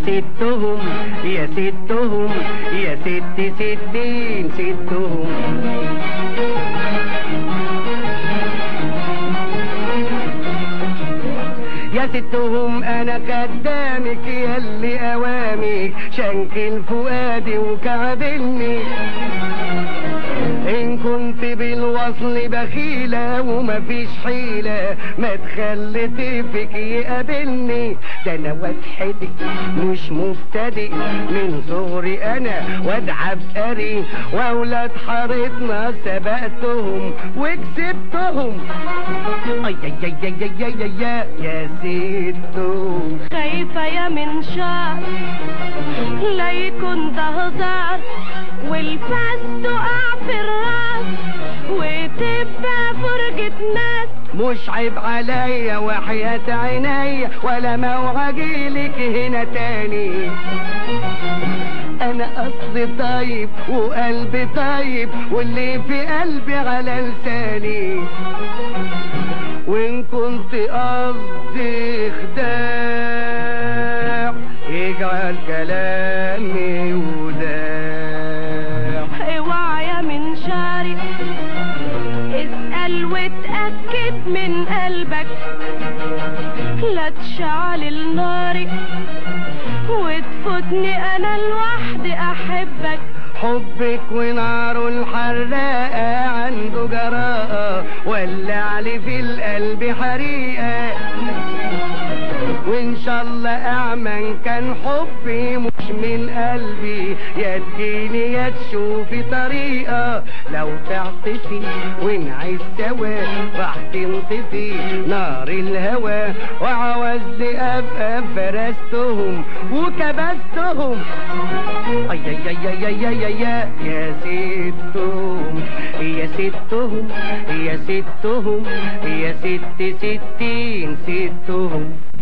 ستهم يا ستهم يا ست ستين ستهم يا ستهم انا خدامك يلي اوامك شنكل فؤادي وكعبلني ان كنت بالوصل بخيلة ومفيش حيلة ما تخلي طيفك يقابلني ده انا واد حدق مش مبتدئ من صغري انا واد عبقري واولاد حارتنا سبقتهم وكسبتهم اي اي اي اي اي اي اي يا يا ستهم خايفة يا من شعر لا يكون ده هزار والفاس تقع في الراس وتبقى فرجة ناس مش عيب عليا وحياة عينيا ولا موعجيلك هنا تاني انا اصلي طيب وقلبي طيب واللي في قلبي على لساني وان كنت قصدي خداع يجعل كلامي وداع اوعى يا من شعري اسأل واتأكد من قلبك لا تشعل النار وتفوتني انا لوحدي احبك حبك وناره الحراقة عنده جراءة ولع لي في القلب حريقة وان شاء الله اعمى كان حبي مش من قلبي يا تجيني يا تشوفي طريقة لو تعطفي ونعيش سوا راح تنطفي نار الهوى وعاوز لي ابقى فرستهم وكبستهم اي اي اي اي اي اي اي يا يا ستهم يا ستهم يا ستهم يا ست ستين ستهم